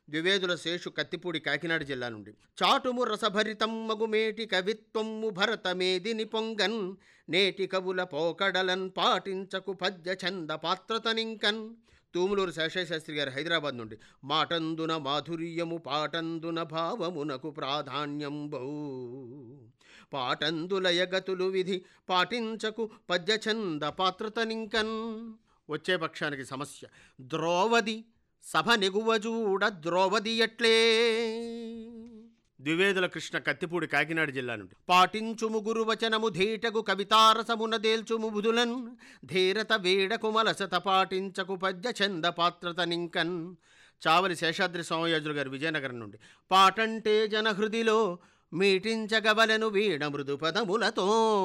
ద్వివేదుల శేషు కత్తిపూడి కాకినాడ జిల్లా నుండి చాటుము రసభరితం మగుమేటి కవిత్వము భరతమేదిని పొంగన్ నేటి కవుల పోకడలన్ పాటించకు పద్య చంద పాత్రతనింకన్ తూములూరు శేషశాస్త్రి గారు హైదరాబాద్ నుండి మాటందున మాధుర్యము పాటందున భావమునకు ప్రాధాన్యం బౌ పాటందులయగతులు విధి పాటించకు పద్యచంద పాత్రతనింకన్ వచ్చే పక్షానికి సమస్య ద్రోవది సభ నెగువజూడ ద్రోవది ఎట్లే ద్వివేదుల కృష్ణ కత్తిపూడి కాకినాడ జిల్లా నుండి పాటించుము గురువచనము ధీటకు కవితారసమున దేల్చుము బుధులన్ ధీరత వేడకు మలసత పాటించకు పద్య చంద పాత్రత నింకన్ చావలి శేషాద్రి సోమయాజులు గారు విజయనగరం నుండి పాటంటే జనహృదిలో మీటించగవలను వీణ మృదు పదములతో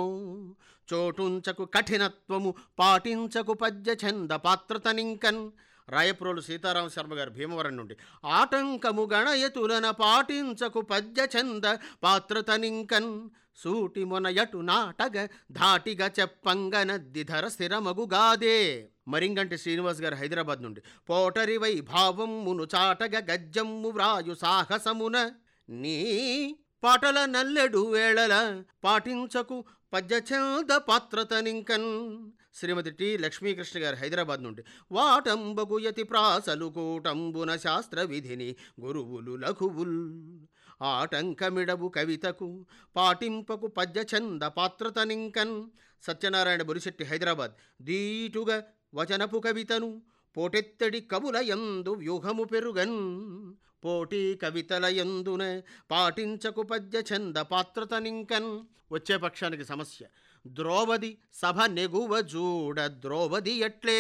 చోటుంచకు కఠినత్వము పాటించకు పద్య చంద పాత్రత నింకన్ రాయప్రోలు సీతారామ శర్మ గారు భీమవరం నుండి ఆటంకము గణయతులన పాటించకు పద్య చంద పాత్రతనింకన్ సూటి మొనయటు నాటగ ధాటిగా చెప్పంగనద్దిధర స్థిరమగుగాదే మరింగంటి శ్రీనివాస్ గారు హైదరాబాద్ నుండి పోటరి వైభావమును చాటగ గజ్జమ్ము వ్రాయు సాహసమున నీ పాటల నల్లెడు వేళల పాటించకు పద్యచంద పాత్రతనింకన్ శ్రీమతి టి లక్ష్మీకృష్ణ గారు హైదరాబాద్ నుండి వాటంబగు యతి ప్రాసలు కూటంబున శాస్త్ర విధిని గురువులు లఘువుల్ ఆటంకమిడవు కవితకు పాటింపకు పద్యచంద పాత్రతనింకన్ సత్యనారాయణ బురిశెట్టి హైదరాబాద్ దీటుగా వచనపు కవితను పోటెత్తడి కవుల యందు వ్యూహము పెరుగన్ పోటీ కవితల యందున పాటించకు పద్య చంద పాత్రతనింకన్ వచ్చే పక్షానికి సమస్య ద్రోవది సభ నెగువ జూడ ద్రోవది ఎట్లే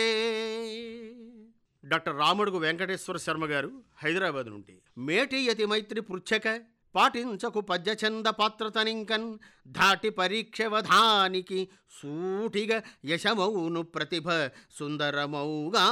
డాక్టర్ రాముడుగు వెంకటేశ్వర శర్మ గారు హైదరాబాద్ నుండి మేటి యతి మైత్రి పృచ్ఛక పాటించకు పద్యచంద పాత్రతనింకన్ ధాటి పరీక్షవధానికి సూటిగా యశమౌను ప్రతిభ సుందరమౌగా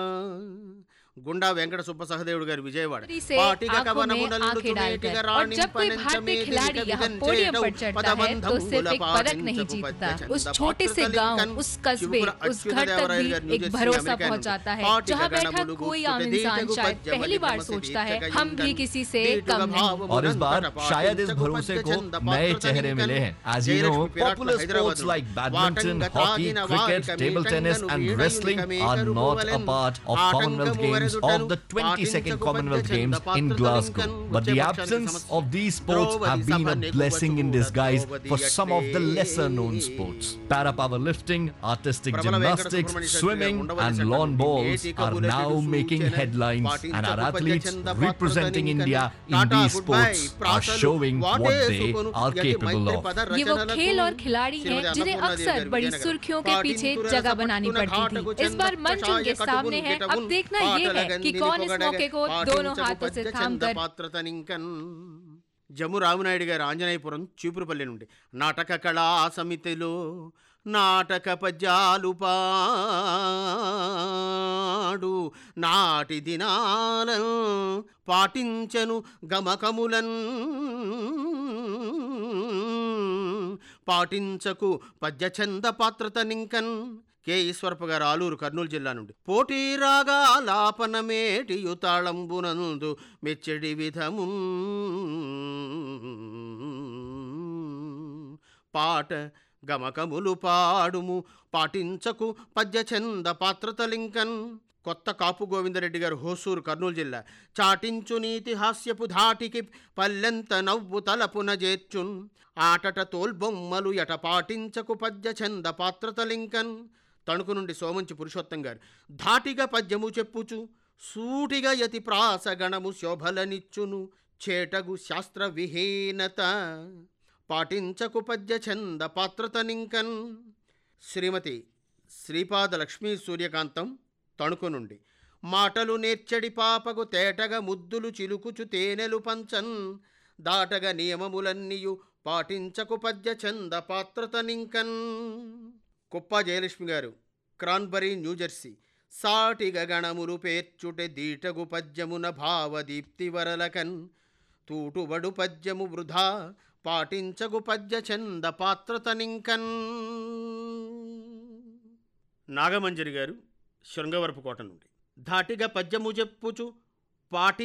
గుండా వెంకట సుబ్బ సహదేవుడు గారు విజయవాడ से పాటిక आंखों में కవనమునందు आंखें చుమేటిగ डालकर और जब कोई రాణింపనెంచ भारतीय మేటిక खिलाड़ी यहाँ విధం पोडियम చేయటం पर चढ़ता है तो सिर्फ एक पदक नहीं పదబంధముల जीतता పాటించకు उस పద్య छोटे से చంద गांव పాత్రతలింకన్ उस कस्बे శివుర उस घर तक అచ్యుతదేవరాయలు भी గారు एक న్యూజెర్సీ भरोसा అమెరికా నుండి पहुंचाता है పాటిక जहाँ बैठा గణములు कोई గుర్తుట आम इंसान దీటగు शायद పద్య पहली बार వలిమసి सोचता है దీటక हम भी యుండన్ किसी से దీటుగ कम नहीं భావమునందు और इस बार పాటించకు शायद इस పద్య भरोसे को చంద नए పాత్రతలింకన్ चेहरे मिले हैं as you know Jayalakshmi Virat popular Hyderabad sports నుండి like badminton వాటంగ hockey తాగిన cricket వారిక table tennis మీటంగను and వీణయుని wrestling are కమేకరు not a పోవలెన్. part of ఆటంకము Commonwealth Games వరదుటను of the 22nd పాటించకు Commonwealth పద్య Games చంద in Glasgow పాత్రతలింకన్ but the వచ్చే పక్షానికి absence సమస్య. of these sports Draupadi have been a సభ blessing in నెగ్గువ disguise Draupadi for some of the అట్లే. lesser known sports para powerlifting artistic ప్రబల Venkata gymnastics Subrahmanya Sastri swimming garu Undavalli and centre lawn నుండి bowls నేటి are కబుర్లకు now making సూచన headlines and our పాటించకు athletes పద్యచంద representing పాత్రతనింకన్ India in tata these goodbye sports are ప్రాసలు showing what they వాటేసుకొను are యతి capable మైత్రి of పద ये वो రచనలకు खेल और खिलाड़ी हैं శ్రీమతి जिन्हें అన్నపూర్ణాదేవి अक्सर గారు बड़ी విజయనగరం. सुर्खियों के पीछे పాటింతుర जगह సపట్టున बनानी पड़ती ఘాటకు थी इस बार చంద मंच उनके కషాయ सामने है కటువును अब देखना ये है कि పాటలగందిని कौन इस పొగడగ मौके को दोनों పాటించకు हाथों से పద్య थाम చంద कर పాత్రతనింకన్ జము రామనాయుడు గారు ఆంజనేయపురం చీపురుపల్లి నుండి నాటక కళా సమితిలో నాటక పద్యాలు పాడు నాటి దినాల పాటించను గమకములన్ పాటించకు పద్యచంద పాత్రతనింకన్ కె ఈశ్వరప్ప గారు ఆలూరు కర్నూలు జిల్లా నుండి పోటీ రాగా లాపనమేటియు తాళంబునందు మెచ్చడి విధము పాట గమకములు పాడుము పాటించకు పద్యచంద పాత్రతలింకన్ కొత్త కాపు గోవిందరెడ్డి గారు హోసూరు కర్నూలు జిల్లా చాటించు నీతి హాస్యపు ధాటికి పల్లెంత నవ్వు తలపున చేర్చున్ ఆటట తోల్బొమ్మలు ఎట పాటించకు పద్యచంద పాత్రతలింకన్ తణుకు నుండి సోమంచి పురుషోత్తం గారు ధాటిగా పద్యము చెప్పుచు సూటిగా యతి ప్రాసగణము శోభలనిచ్చును చేటగు శాస్త్ర విహీనత పాటించకు పద్య చంద పాత్రతనింకన్ శ్రీమతి శ్రీపాద లక్ష్మీ సూర్యకాంతం తణుకు నుండి మాటలు నేర్చడి పాపకు తేటగా ముద్దులు చిలుకుచు తేనెలు పంచన్ దాటగా నియమములన్నీయు పాటించకు పద్య చంద పాత్రతనింకన్ కుప్ప జయలక్ష్మి గారు క్రాన్బరీ న్యూజెర్సీ సాటిగ గణములు పేర్చుటె దీటగు పద్యమున భావదీప్తి వరలకన్ తూటుబడు పద్యము వృధా పాటించగు పద్య చంద పాత్రతనింకన్ నాగమంజరి గారు శృంగవరపు కోట నుండి ధాటిగా పద్యము చెప్పుచు పాటి